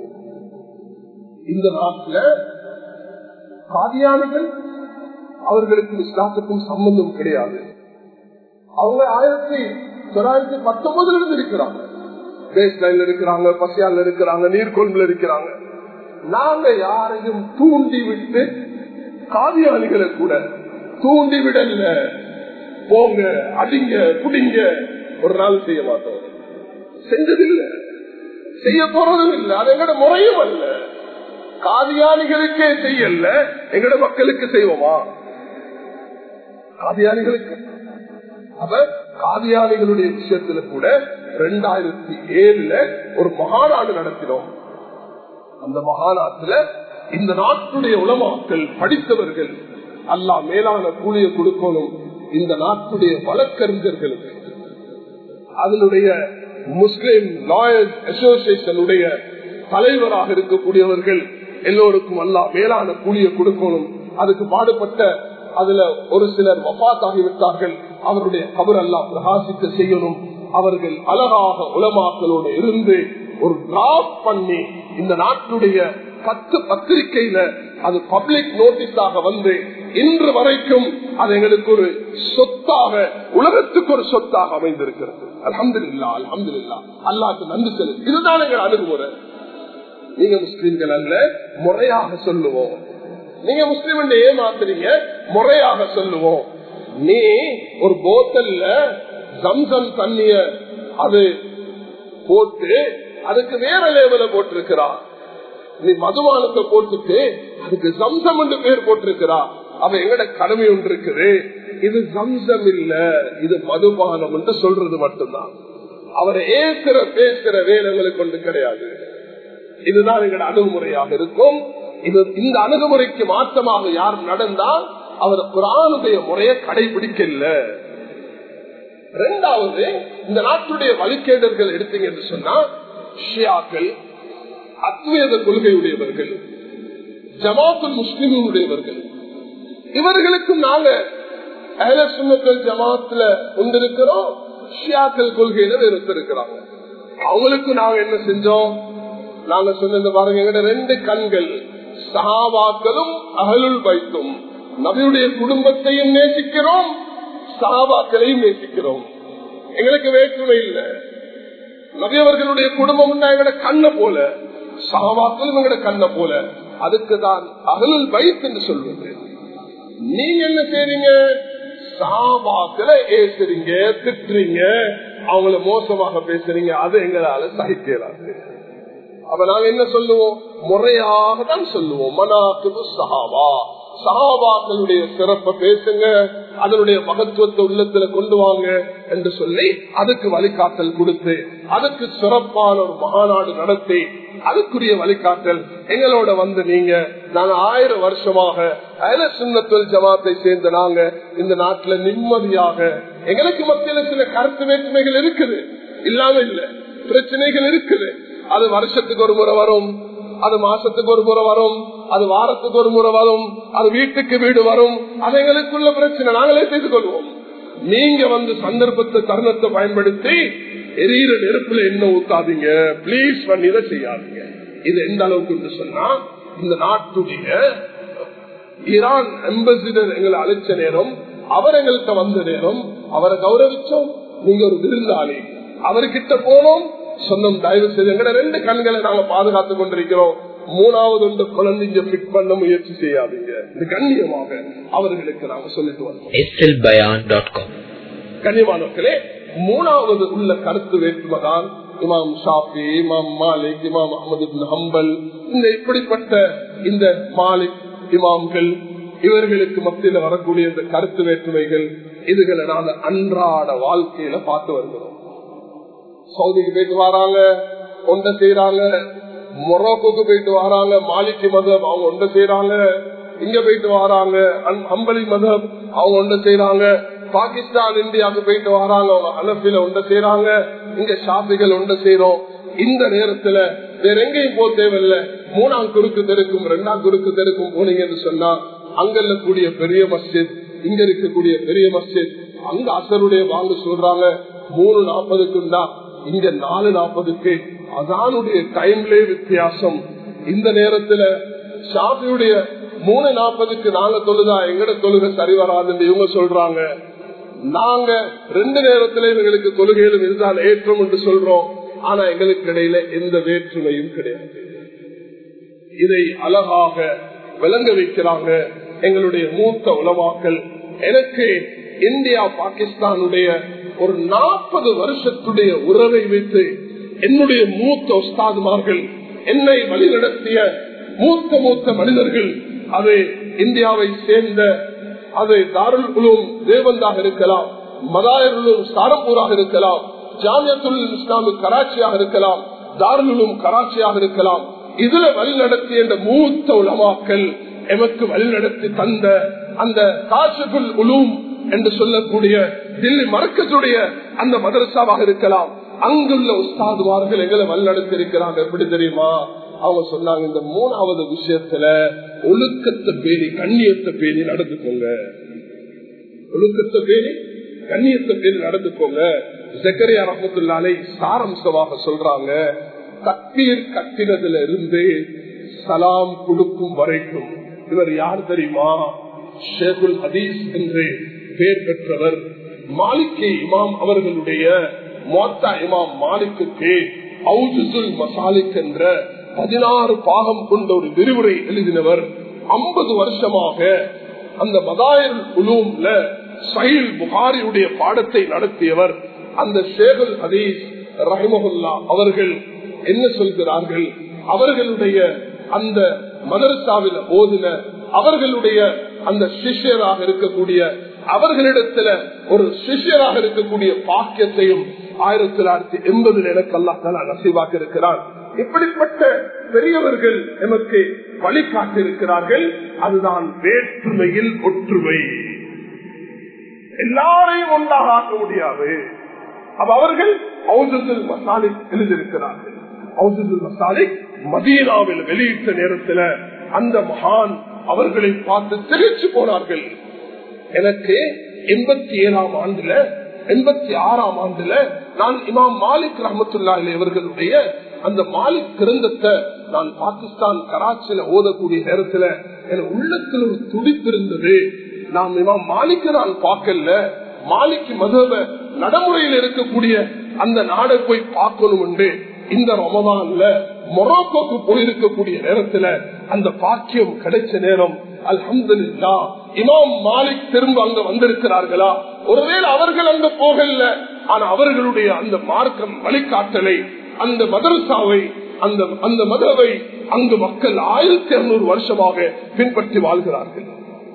இந்த நாட்டுல காதியானிகள் அவர்களுக்கு இஸ்லாத்துக்கும் சம்பந்தம் கிடையாது அவங்க ஆயிரத்தி தொள்ளாயிரத்தி பத்தொன்பதுல இருந்து இருக்கிறாங்க பேஸ் லைன்ல இருக்கிறாங்க பசியால இருக்கிறாங்க நீர்கொழும்புல இருக்கிறாங்க நாங்க யாரையும் தூண்டி விட்டு காதியானிகளை கூட தூண்டி விடல போங்க அடிங்க குடிங்க ஒரு நாள் செய்ய மாட்டோம் செஞ்சதில்லை செய்ய போறதும் இல்லை அது எங்கட முறையும் அல்ல காதியானிகளுக்கே செய்யல எங்கட மக்களுக்கு செய்வோமா காதியானிகளுக்கு அப்ப காதியானிகளுடைய விஷயத்துல கூட ரெண்டாயிரத்தி ஏழுல ஒரு மகாநாடு நடத்தினோம் அந்த மகாநாட்டுல இந்த நாட்டுடைய உலமாக்கள் படித்தவர்கள் அல்லா மேலான கூலிய கொடுக்கணும் இந்த நாட்டுடைய வழக்கறிஞர்களுக்கு அதனுடைய முஸ்லிம் லாயர்ஸ் அசோசியேஷனுடைய தலைவராக இருக்கக்கூடியவர்கள் எல்லோருக்கும் அல்லா மேலான கூலிய கொடுக்கணும் அதுக்கு பாடுபட்ட அதுல ஒரு சிலர் வபாத் ஆகிவிட்டார்கள் அவருடைய கபர் அல்லா பிரகாசிக்க செய்யணும் அவர்கள் அழகாக உலமாக்களோடு இருந்து ஒரு டிராப் பண்ணி இந்த நாட்டுடைய பத்து பத்திரிகையில அது பப்ளிக் நோட்டீஸாக வந்து இன்று வரைக்கும் அது எங்களுக்கு ஒரு சொத்தாக உலகத்துக்கு ஒரு சொத்தாக அமைந்திருக்கிறது அலமது இல்லா அலமது இல்லா அல்லாக்கு நன்றி செல்லு இதுதான் எங்கள் அணுகுமுறை நீங்க முஸ்லிம்கள் அல்ல முறையாக சொல்லுவோம் நீங்க முஸ்லிம் ஏமாத்துறீங்க முறையாக சொல்லுவோம் நீ ஒரு போத்தல்ல ஜம்சம் தண்ணிய அது போட்டு அதுக்கு வேற லேவல போட்டிருக்கிறா நீ மதுபானத்தை போட்டுட்டு அதுக்கு சம்சம் என்று பேர் போட்டிருக்கிறா அவ எங்கட கடமை ஒன்று இருக்குது இது சம்சம் இல்ல இது மதுபானம் என்று சொல்றது மட்டும்தான் அவர் ஏசுற பேசுற வேலைகளுக்கு கொண்டு கிடையாது இதுதான் எங்களோட அணுகுமுறையாக இருக்கும் இது இந்த அணுகுமுறைக்கு மாற்றமாக யார் நடந்தால் அவர் குரானுடைய முறையை கடைபிடிக்கல இரண்டாவது இந்த நாட்டுடைய வழிகேடர்கள் எடுத்தீங்க என்று சொன்னா ஷியாக்கள் அத்வேத கொள்கையுடையவர்கள் ஜமாத்துல் முஸ்லிமுடையவர்கள் இவர்களுக்கும் நாங்க அஹல சுண்ணத்தல் ஜமாத்துல கொண்டிருக்கிறோம் ஷியாக்கள் கொள்கையில வெறுத்திருக்கிறாங்க அவங்களுக்கு நாங்க என்ன செஞ்சோம் நாங்க சொன்ன பாருங்க எங்கட ரெண்டு கண்கள் சஹாபாக்களும் அகலுள் வைத்தும் நபியுடைய குடும்பத்தையும் நேசிக்கிறோம் சஹாபாக்களையும் நேசிக்கிறோம் எங்களுக்கு வேற்றுமை இல்லை நபியவர்களுடைய குடும்பம் எங்கட கண்ண போல சகவாக்களும் எங்கட கண்ண போல அதுக்கு தான் அகலில் வைத்து என்று சொல்வது நீங்க என்ன செய்றீங்க சாபாக்களை ஏசுறீங்க திட்டுறீங்க அவங்கள மோசமாக பேசுறீங்க அது எங்களால சகிக்கிறாது அப்ப நாங்க என்ன சொல்லுவோம் முறையாக தான் சொல்லுவோம் மனாக்கு சஹாபா சஹாபாக்களுடைய சிறப்பை பேசுங்க அதனுடைய மகத்துவத்தை உள்ளத்துல கொண்டு வாங்க என்று சொல்லி அதுக்கு வழிகாட்டல் கொடுத்து அதுக்கு சிறப்பான ஒரு மகாநாடு நடத்தி அதுக்குரிய வழிகாட்டல் எங்களோட வந்து நீங்க நாங்க ஆயிரம் வருஷமாக அயல சுண்ணத்துவல் ஜமாத்தை சேர்ந்த நாங்க இந்த நாட்டுல நிம்மதியாக எங்களுக்கு மத்தியில சில கருத்து வேற்றுமைகள் இருக்குது இல்லாம இல்ல பிரச்சனைகள் இருக்குது அது வருஷத்துக்கு ஒரு முறை வரும் அது மாசத்துக்கு ஒரு முறை வரும் அது வாரத்துக்கு ஒரு முறை வரும் அது வீட்டுக்கு வீடு வரும் அது எங்களுக்குள்ள பிரச்சனை நாங்களே செய்து கொள்வோம் நீங்க வந்து சந்தர்ப்பத்தை தருணத்தை பயன்படுத்தி எரியிற நெருப்புல என்ன ஊத்தாதீங்க பிளீஸ் பண்ணி இதை செய்யாதீங்க இது எந்த அளவுக்கு சொன்னா இந்த நாட்டுடைய ஈரான் அம்பாசிடர் எங்களை அழைச்ச நேரம் அவர் எங்கள்கிட்ட வந்த நேரம் அவரை கௌரவிச்சோம் நீங்க ஒரு விருந்தாளி அவர்கிட்ட போனோம் சொன்னோம் தயவு செய்து எங்கட ரெண்டு கண்களை நாங்க பாதுகாத்துக் கொண்டிருக்கிறோம் மூணாவது ஒன்று குழந்தைங்க பிக் பண்ண முயற்சி செய்யாதீங்க இது கண்ணியமாக அவர்களுக்கு நாங்க சொல்லிட்டு வந்தோம் கண்ணியமானவர்களே மூணாவது உள்ள கருத்து வேற்றுமைதான் இமாம் ஷாஃபி இமாம் மாலிக் இமாம் அஹமது ஹம்பல் இந்த இப்படிப்பட்ட இந்த மாலிக் இமாம்கள் இவர்களுக்கு மத்தியில வரக்கூடிய இந்த கருத்து வேற்றுமைகள் இதுகளை நாங்க அன்றாட வாழ்க்கையில பார்த்து வருகிறோம் சவுதிக்கு போயிட்டு வராங்க ஒன்றை செய்யறாங்க மொரோக்கோக்கு போயிட்டு வராங்க மாலிக்கு மதம் அவங்க ஒன்றை செய்யறாங்க இங்க போயிட்டு வராங்க அம்பலி மதம் அவங்க ஒன்றை செய்யறாங்க பாகிஸ்தான் இந்தியாவுக்கு போயிட்டு வராங்க அவங்க அனப்பில ஒன்றை செய்யறாங்க இங்க ஷாப்பிகள் ஒன்றை செய்யறோம் இந்த நேரத்துல வேற எங்கேயும் போக தேவையில்லை மூணாம் குறுக்கு தெருக்கும் ரெண்டாம் குறுக்கு தெருக்கும் போனீங்கன்னு சொன்னா அங்க இருக்கக்கூடிய பெரிய மஸ்ஜித் இங்க இருக்கக்கூடிய பெரிய மஸ்ஜித் அங்க அசருடைய வாங்க சொல்றாங்க மூணு நாற்பதுக்கும் தான் இங்க நாலு நாற்பதுக்கு அதானுடைய டைம்லே வித்தியாசம் இந்த நேரத்துல ஷாஃபியுடைய மூணு நாற்பதுக்கு நாங்க தொழுதா எங்கட தொழுகை சரி வராதுன்னு இவங்க சொல்றாங்க நாங்க ரெண்டு நேரத்துல எங்களுக்கு தொழுகையிலும் இதுதான் ஏற்றம் என்று சொல்றோம் ஆனா எங்களுக்கு இடையில எந்த வேற்றுமையும் கிடையாது இதை அழகாக விளங்க வைக்கிறாங்க எங்களுடைய மூத்த உலமாக்கள் எனக்கு இந்தியா பாகிஸ்தானுடைய ஒரு நாற்பது வருஷத்துடைய உறவை வைத்து என்னுடைய மூத்த உஸ்தாதுமார்கள் என்னை வழிநடத்திய மூத்த மூத்த மனிதர்கள் அது இந்தியாவை சேர்ந்த அது தாருல் உலூம் தேவந்தாக இருக்கலாம் மதாயருளும் சாரம்பூராக இருக்கலாம் ஜாமியத்துல் இஸ்லாமிக் கராச்சியாக இருக்கலாம் தாருலும் கராச்சியாக இருக்கலாம் இதுல வழிநடத்தி என்ற மூத்த உலமாக்கள் எமக்கு வழிநடத்தி தந்த அந்த காசுகுல் உலூம் என்று சொல்லக்கூடிய தில்லி மரக்கத்துடைய அந்த மதரசாவாக இருக்கலாம் அங்குள்ள உஸ்தாதுமார்கள் எங்களை வழிநடத்தி இருக்கிறாங்க எப்படி தெரியுமா அவங்க சொன்னாங்க இந்த மூணாவது விஷயத்துல ஒழுக்கத்தை பேணி கண்ணியத்தை பேணி நடந்துக்கோங்க ஒழுக்கத்தை பேணி கண்ணியத்தை பேணி நடந்துக்கோங்க ஜக்கரியா ரஹமத்துல்லாலே சாரம்சமாக சொல்றாங்க தப்பீர் கட்டினதுல இருந்து சலாம் கொடுக்கும் வரைக்கும் இவர் யார் தெரியுமா ஷேகுல் ஹதீஸ் என்று பெயர் பெற்றவர் மாலிகே இமாம் அவர்களுடைய மோத்தா இமாம் மாலிக்கு அவுஜுல் மசாலிக் என்ற பதினாறு பாகம் கொண்ட ஒரு விரிவுரை எழுதினவர் ஐம்பது வருஷமாக அந்த மதாயர் உலூம்ல சஹில் புகாரியுடைய பாடத்தை நடத்தியவர் அந்த ஷேகுல் ஹதீஸ் ரஹிமஹுல்லா அவர்கள் என்ன சொல்கிறார்கள் அவர்களுடைய அந்த மதரசாவில் ஓதின அவர்களுடைய அந்த சிஷ்யராக இருக்கக்கூடிய அவர்களிடத்துல ஒரு சிஷ்யராக இருக்கக்கூடிய பாக்கியத்தையும் ஆயிரத்தி தொள்ளாயிரத்தி எண்பதுல எனக்கு அல்லா தலா நசீவாக்க இருக்கிறார் இப்படிப்பட்ட பெரியவர்கள் எமக்கு வழிகாட்டி இருக்கிறார்கள் அதுதான் வேற்றுமையில் ஒற்றுமை எல்லாரையும் ஒன்றாக ஆக்க முடியாது அப்ப அவர்கள் ஔசதுல் மசாலிக் எழுதியிருக்கிறார்கள் ஔசதுல் மசாலிக் மதீனாவில் வெளியிட்ட நேரத்தில் அந்த மகான் அவர்களை பார்த்து தெரிவிச்சு போனார்கள் எனக்கு எண்பத்தி ஏழாம் ஆண்டுல எண்பத்தி ஆறாம் ஆண்டுல நான் இமாம் மாலிக் ரஹமத்துல்லா அவர்களுடைய அந்த மாலிக் கிரந்தத்தை நான் பாகிஸ்தான் கராச்சியில ஓதக்கூடிய நேரத்துல என் உள்ளத்தில் ஒரு துடிப்பு இருந்தது நாம் இமாம் மாலிக்கு நான் பார்க்கல மாலிக்கு மதுவ நடைமுறையில் இருக்கக்கூடிய அந்த நாடை போய் பார்க்கணும் என்று இந்த ரமதான்ல மொரோக்கோக்கு போயிருக்கக்கூடிய நேரத்துல அந்த பாக்கியம் கிடைச்ச நேரம் அல்ஹம்துல்லா இமாம் மாலிக் திரும்ப அங்க வந்திருக்கிறார்களா ஒருவேளை அவர்கள் அங்க போகல ஆனா அவர்களுடைய அந்த மார்க்கம் வழிகாட்டலை அந்த மதரசாவை அந்த அந்த மதவை அங்கு மக்கள் ஆயிரத்தி இருநூறு வருஷமாக பின்பற்றி வாழ்கிறார்கள்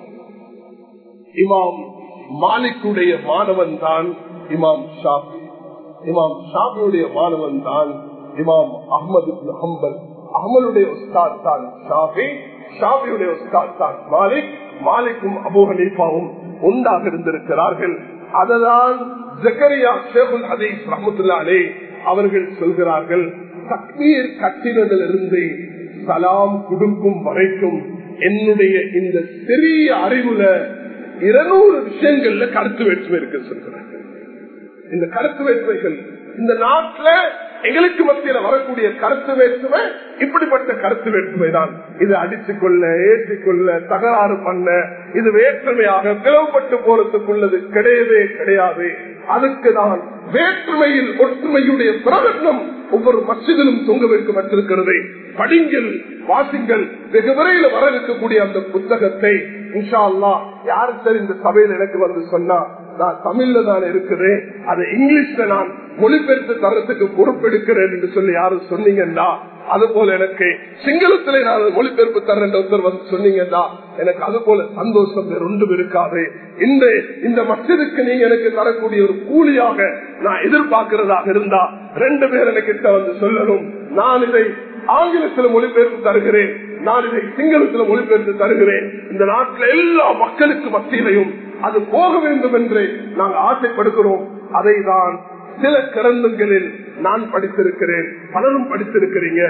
இமாம் மாலிக்குடைய மாணவன் தான் இமாம் ஷாபி இமாம் ஷாபியுடைய மாணவன் தான் இமாம் அஹமது ஹம்பல் அகமலுடைய உஸ்தாத் தான் ஷாபி ஷாபியுடைய உஸ்தாத் தான் மாலிக் மாலிக்கும் அபு ஹனீஃபாவும் உண்டாக இருந்திருக்கிறார்கள் அததான் ஜக்கரியா ஷேகுல் ஹதீஸ் ரஹமத்துல்லாலே அவர்கள் சொல்கிறார்கள் தக்மீர் கட்டினதிலிருந்து சலாம் கொடுக்கும் வரைக்கும் என்னுடைய இந்த சிறிய அறிவுல இருநூறு விஷயங்கள்ல கருத்து வேற்றுமை இருக்கு சொல்கிறார்கள் இந்த கருத்து வேற்றுமைகள் இந்த நாட்டில் எங்களுக்கு மத்தியில வரக்கூடிய கருத்து வேற்றுமை இப்படிப்பட்ட கருத்து வேற்றுமை தான் இது அடித்துக் கொள்ள ஏற்றிக்கொள்ள தகராறு பண்ண இது வேற்றுமையாக பிளவுபட்டு போறதுக்குள்ளது கிடையவே கிடையாது அதுக்கு தான் வேற்றுமையில் ஒற்றுமையுடைய பிரகடனம் ஒவ்வொரு மசிதிலும் தொங்க வைக்கப்பட்டிருக்கிறது படிங்கள் வாசிங்கள் வெகு விரைவில் வர இருக்கக்கூடிய அந்த புத்தகத்தை இன்ஷா அல்லா யாரு சார் இந்த சபையில் எனக்கு வந்து சொன்னா நான் தமிழ்ல தான் இருக்கிறேன் அதை இங்கிலீஷ்ல நான் மொழிபெயர்த்து தரத்துக்கு பொறுப்பெடுக்கிறேன் என்று சொல்லி யாரும் சொன்னீங்கன்னா அது போல எனக்கு சிங்களத்திலே நான் மொழிபெயர்ப்பு தரேன் ஒருத்தர் வந்து சொன்னீங்கன்னா எனக்கு அது போல சந்தோஷம் வேறு ஒன்றும் இருக்காது இந்த இந்த மசிதுக்கு நீங்க எனக்கு தரக்கூடிய ஒரு கூலியாக நான் எதிர்பார்க்கிறதாக இருந்தா ரெண்டு பேர் எனக்கு வந்து சொல்லணும் நான் இதை ஆங்கிலத்தில் மொழிபெயர்த்து தருகிறேன் நான் இதை சிங்களத்தில் மொழிபெயர்த்து தருகிறேன் இந்த நாட்டில் எல்லா மக்களுக்கு மத்தியிலையும் அது போக வேண்டும் என்று நாங்கள் ஆசைப்படுகிறோம் அதை தான் சில கிரந்தங்களில் நான் படித்திருக்கிறேன் பலரும் படித்திருக்கிறீங்க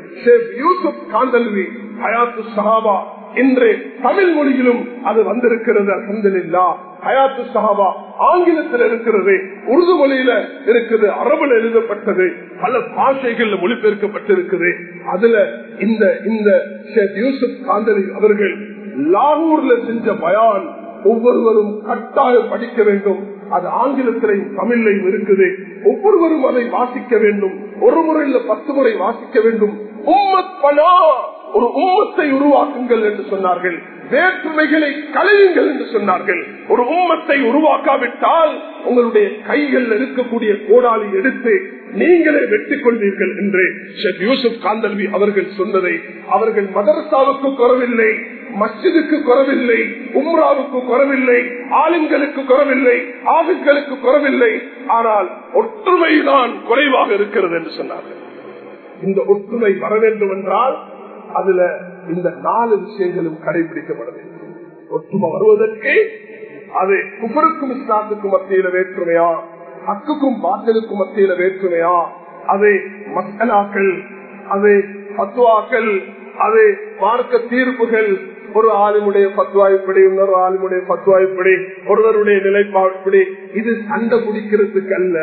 யூசுப் காந்தல்வி ஹயாத்து சஹாபா இன்று தமிழ் மொழியிலும் அது வந்திருக்கிறது அலமதுல்லா ஹயாத்து சஹாபா ஆங்கிலத்தில் இருக்கிறது உருது மொழியில இருக்குது அரபுல எழுதப்பட்டது பல பாஷைகள்ல மொழிபெயர்க்கப்பட்டிருக்குது அதுல இந்த இந்த யூசுப் காந்தலி அவர்கள் லாகூர்ல செஞ்ச பயான் ஒவ்வொருவரும் கட்டாயம் படிக்க வேண்டும் அது ஆங்கிலத்திலையும் தமிழையும் இருக்குது ஒவ்வொருவரும் அதை வாசிக்க வேண்டும் ஒரு முறையில் பத்து முறை வாசிக்க வேண்டும் உம்மத் பனா ஒரு உம்மத்தை உருவாக்குங்கள் என்று சொன்னார்கள் வேற்றுமைகளை களையுங்கள் என்று சொன்னார்கள் ஒரு உம்மத்தை உருவாக்காவிட்டால் உங்களுடைய கைகள் இருக்கக்கூடிய கோடாலி எடுத்து நீங்களே வெட்டிக் கொள்வீர்கள் என்று ஷேக் யூசுப் காந்தல்வி அவர்கள் சொன்னதை அவர்கள் மதரசாவுக்கு குறவில்லை மஸ்ஜிதுக்கு குறவில்லை உம்ராவுக்கு குறவில்லை ஆளுங்களுக்கு குறவில்லை ஆகுகளுக்கு குறவில்லை ஆனால் ஒற்றுமைதான் குறைவாக இருக்கிறது என்று சொன்னார்கள் இந்த ஒற்றுமை வர வேண்டும் என்றால் அதுல இந்த நாலு விஷயங்களும் கடைபிடிக்கப்பட வேண்டும் ஒற்றுமை வருவதற்கு அது குபருக்கும் இஸ்லாத்துக்கும் மத்தியில வேற்றுமையா ஹக்குக்கும் பாத்தலுக்கும் மத்தியில வேற்றுமையா அது மக்களாக்கள் அது பத்துவாக்கள் அது மார்க்க தீர்ப்புகள் ஒரு ஆலிமுடைய பத்துவா இப்படி இன்னொரு ஆலிமுடைய பத்துவா இப்படி ஒருவருடைய நிலைப்பாடு இப்படி இது சண்டை பிடிக்கிறதுக்கு அல்ல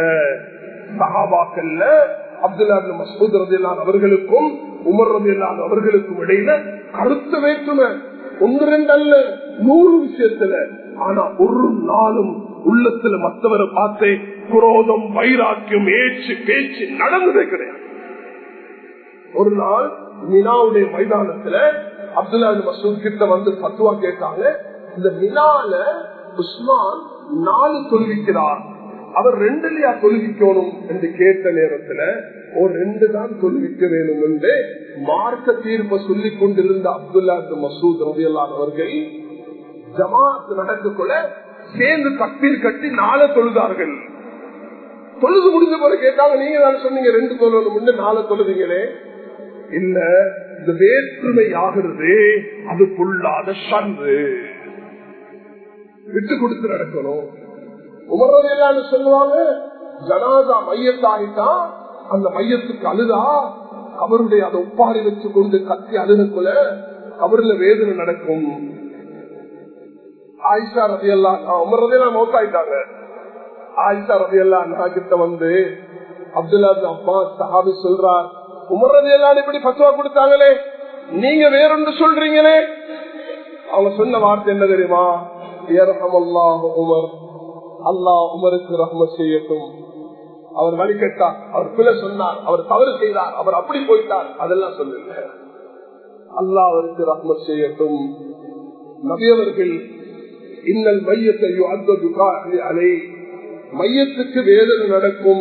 சகாபாக்கல்ல அப்துல்லா மசூத் ரதிலான் அவர்களுக்கும் உமர் ரதிலான் அவர்களுக்கும் இடையில கருத்து வேற்றுமை ஒன்று ரெண்டு அல்ல நூறு விஷயத்துல ஆனா ஒரு நாளும் உள்ளத்துல மற்றவரை பார்த்து குரோதம் வைராக்கியம் ஏச்சு பேச்சு நடந்ததே கிடையாது ஒரு நாள் மினாவுடைய மைதானத்துல அப்துல்லா மசூத் கிட்ட வந்து பத்துவா கேட்டாங்க இந்த வினால உஸ்மான் நாலு தொழுவிக்கிறார் அவர் ரெண்டுலயா தொழுவிக்கணும் என்று கேட்ட நேரத்துல ஒரு ரெண்டு தான் தொழுவிக்க வேணும் என்று மார்க்க தீர்ப்பை சொல்லிக் கொண்டிருந்த அப்துல்லா மசூத் ரவியல்லான் அவர்கள் ஜமாத் நடந்துகொள்ள சேர்ந்து தப்பீர் கட்டி நாளை தொழுதார்கள் தொழுது முடிஞ்ச பிறகு கேட்டாங்க நீங்க தானே சொன்னீங்க ரெண்டு தொழுவது முன்ன நாளை தொழுதீங்களே இல்ல இந்த வேற்றுமை ஆகிறது அது பொல்லாத சன்று விட்டு கொடுத்து நடக்கணும் உமர்றதையெல்லாம் சொல்லுவாங்க ஜனாதா மையத்தாகிட்டா அந்த மையத்துக்கு அழுதா அவருடைய அதை உப்பாரி வச்சு கொண்டு கத்தி அழுகக்குள்ள அவருல வேதனை நடக்கும் ஆயிஷா ரதி எல்லாம் உமர்றதையெல்லாம் மௌத்தாயிட்டாங்க ஆயிஷா ரதி எல்லாம் கிட்ட வந்து அப்துல்லா அப்பா சஹாபி சொல்றார் உமர்றது எல்லாம் இப்படி பத்துவா கொடுத்தாங்களே நீங்க வேறொன்று சொல்றீங்களே அவங்க சொன்ன வார்த்தை என்ன தெரியுமா உமர் அல்லாஹ் உமருக்கு ரஹ்ம செய்யட்டும் அவர் வழிகட்டார் அவர் பிழை சொன்னார் அவர் தவறு செய்தார் அவர் அப்படி போயிட்டார் அதெல்லாம் சொல்லுங்க அல்லாஹ் அவருக்கு ரஹ்ம செய்யட்டும் நபியவர்கள் இன்னல் மையத்தை அலை மையத்துக்கு வேதனை நடக்கும்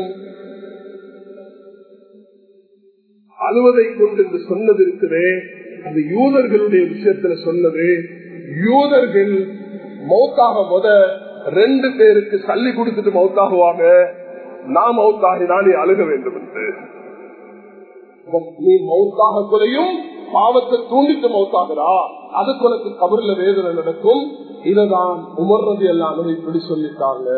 அழுவதை கொண்டு என்று சொன்னது இருக்குதே அது யூதர்களுடைய விஷயத்துல சொன்னது யூதர்கள் மௌத்தாக முத ரெண்டு பேருக்கு சல்லி கொடுத்துட்டு மௌத்தாகுவாங்க நான் மௌத்தாகினா நீ அழுக வேண்டும் என்று நீ மௌத்தாக குறையும் பாவத்தை தூண்டிட்டு மௌத்தாகிறா அதுக்கு உனக்கு கபர்ல வேதனை நடக்கும் இததான் உமர்றது எல்லாம் இப்படி சொல்லிட்டாங்க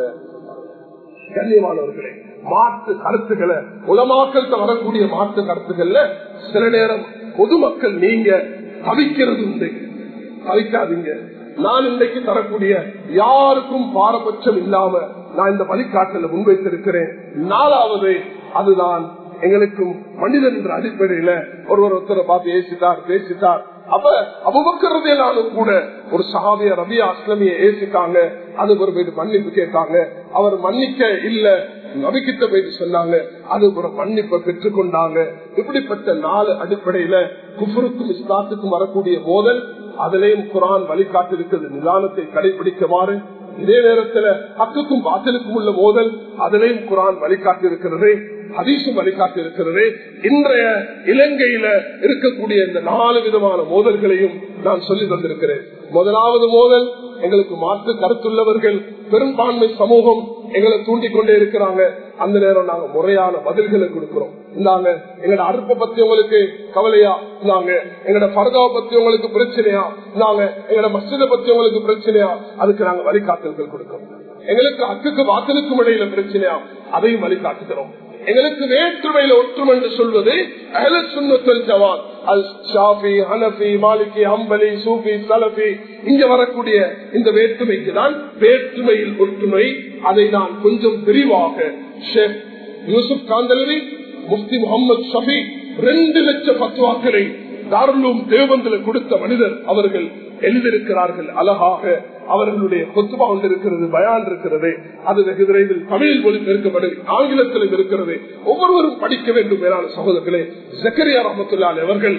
கண்ணியமானவர்களே மாற்று கருத்துக்களை உலமாக்கல் வரக்கூடிய மாற்று கருத்துக்கள்ல சில நேரம் பொதுமக்கள் நீங்க தவிக்கிறது உண்டு தவிக்காதீங்க நான் இன்றைக்கு தரக்கூடிய யாருக்கும் பாரபட்சம் இல்லாம நான் இந்த வழிகாட்டல முன்வைத்திருக்கிறேன் நாலாவது அதுதான் எங்களுக்கும் மனிதன் என்ற அடிப்படையில ஒருவர் ஒருத்தரை பார்த்து ஏசிட்டார் பேசிட்டார் அப்ப அபுபக்கிறதையிலாலும் கூட ஒரு சகாபிய ரபியா அஸ்லமிய ஏசிட்டாங்க அது ஒரு போயிட்டு மன்னிப்பு கேட்டாங்க அவர் மன்னிக்க இல்ல நபிக்கிட்ட போயிட்டு சொன்னாங்க அது ஒரு மன்னிப்பை பெற்றுக்கொண்டாங்க இப்படிப்பட்ட நாலு அடிப்படையில குஃபருக்கும் இஸ்லாத்துக்கும் வரக்கூடிய மோதல் அதிலேயும் குரான் வழிகாட்டிருக்கிறது நிதானத்தை கடைபிடிக்குமாறு இதே நேரத்துல ஹக்குக்கும் பாத்திலுக்கும் உள்ள மோதல் அதிலேயும் குரான் வழிகாட்டி இருக்கிறது ஹதீசும் வழிகாட்டி இருக்கிறது இன்றைய இலங்கையில இருக்கக்கூடிய இந்த நாலு விதமான மோதல்களையும் நான் சொல்லி தந்திருக்கிறேன் முதலாவது மோதல் எங்களுக்கு மாற்று கருத்துள்ளவர்கள் பெரும்பான்மை சமூகம் எங்களை தூண்டிக் கொண்டே இருக்கிறாங்க அந்த நேரம் நாங்க முறையான பதில்களை கொடுக்கிறோம் இந்தாங்க எங்கட அறுப்பை பத்தி உங்களுக்கு கவலையா இந்தாங்க எங்கட பரதாவை பத்தி உங்களுக்கு பிரச்சனையா இந்தாங்க எங்கட மசித பத்தி உங்களுக்கு பிரச்சனையா அதுக்கு நாங்க வழிகாட்டல்கள் கொடுக்கிறோம் எங்களுக்கு அக்குக்கு வாசலுக்கும் இடையில பிரச்சனையா அதையும் வழிகாட்டுகிறோம் எங்களுக்கு வேற்றுமையில ஒற்றுமை என்று சொல்வது அஹல சுண்ணத்தல் ஜவான் அல் ஷாஃபி ஹனபி மாலிகி அம்பலி சூஃபி சலபி இங்க வரக்கூடிய இந்த வேற்றுமைக்கு தான் வேற்றுமையில் ஒற்றுமை அதை நான் கொஞ்சம் விரிவாக ஷேக் யூசுப் காந்தலவி முஃப்தி முகமது ஷபி ரெண்டு லட்சம் பத்துவாக்களை தாருலும் தேவந்தில கொடுத்த மனிதர் அவர்கள் எழுதியிருக்கிறார்கள் அழகாக அவர்களுடைய கொத்துமா ஒன்று இருக்கிறது பயான் இருக்கிறது அது வெகு விரைவில் தமிழில் மொழிபெயர்க்கப்படும் ஆங்கிலத்திலும் இருக்கிறது ஒவ்வொருவரும் படிக்க வேண்டும் மேலான சகோதரர்களே ஜக்கரியா ரஹமத்துல்லால் அவர்கள்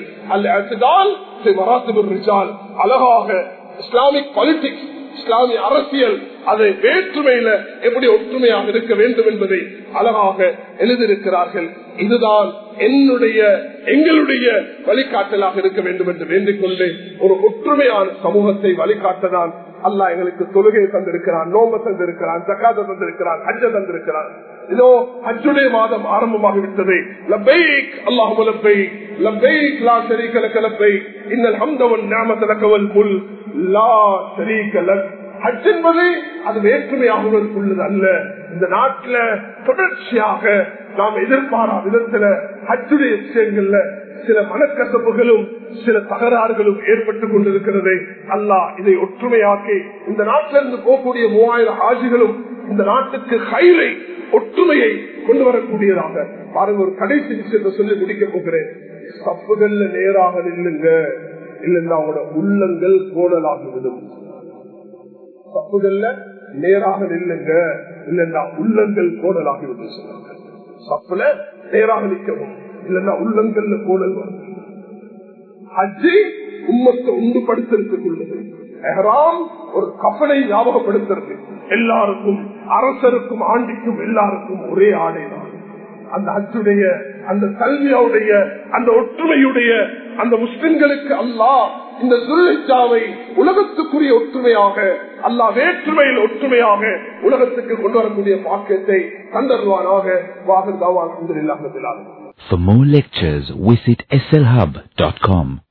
அல்ல அழகாக இஸ்லாமிக் பாலிடிக்ஸ் இஸ்லாமிய அரசியல் அதை வேற்றுமையில எப்படி ஒற்றுமையாக இருக்க வேண்டும் என்பதை அழகாக எழுதியிருக்கிறார்கள் இதுதான் என்னுடைய எங்களுடைய வழிகாட்டலாக இருக்க வேண்டும் என்று வேண்டிக் கொண்டு ஒரு ஒற்றுமையான சமூகத்தை வழிகாட்டதான் அல்லா எங்களுக்கு தொழுகை தந்திருக்கிறான் நோம்ப தந்திருக்கிறான் ஜக்காத தந்திருக்கிறான் ஹஜ்ஜ தந்திருக்கிறான் இதோ ஹஜ்ஜுடைய மாதம் ஆரம்பமாகிவிட்டது லப்பைக் அல்லாஹு லப்பைக் லப்பைக் லா ஷரீக லக லப்பைக் இன்னல் ஹம்த வன் நிஅமத லக வல் முல் லா ஷரீக லக் ஹஜ் என்பது அது வேற்றுமையாகுவதற்குள்ளது அல்ல இந்த நாட்டில தொடர்ச்சியாக நாம் எதிர்பாரா விதத்துல ஹஜ்ஜுடைய விஷயங்கள்ல சில மனக்கசப்புகளும் சில தகராறுகளும் ஏற்பட்டுக் கொண்டிருக்கிறது அல்லாஹ் இதை ஒற்றுமையாக்கி இந்த நாட்டிலிருந்து போகக்கூடிய மூவாயிரம் ஆட்சிகளும் இந்த நாட்டுக்கு கயிறை ஒற்றுமையை கொண்டு வரக்கூடியதாக பாருங்க ஒரு கடைசி விஷயத்தை சொல்லி முடிக்க போகிறேன் தப்புகள்ல நேராக நில்லுங்க இல்லைன்னா அவங்களோட உள்ளங்கள் கோடலாகிவிடும் தப்புகள்ல நேராக நில்லுங்க இல்லைன்னா உள்ளங்கள் கோடலாகிவிடும் சொன்னாங்க தப்புல நேராக நிற்கவும் இல்லைன்னா உள்ளங்கள்ல கோடல் வரும் ஹஜ்ஜி உம்மத்தை உண்டுபடுத்திருக்குள்ளது எஹ்ராம் ஒரு கப்பலை ஞாபகப்படுத்துறது எல்லாருக்கும் அரசருக்கும் ஆண்டிக்கும் எல்லாருக்கும் ஒரே ஆடைதான் அந்த அச்சுடைய அந்த கல்வியாவுடைய அந்த ஒற்றுமையுடைய அந்த முஸ்லிம்களுக்கு அல்லாஹ் இந்த சுருளிச்சாவை உலகத்துக்குரிய ஒற்றுமையாக அல்லாஹ் வேற்றுமையில் ஒற்றுமையாக உலகத்துக்கு கொண்டு வரக்கூடிய பாக்கியத்தை தந்தருவானாக வாகந்தாவான் For more lectures, visit slhub.com.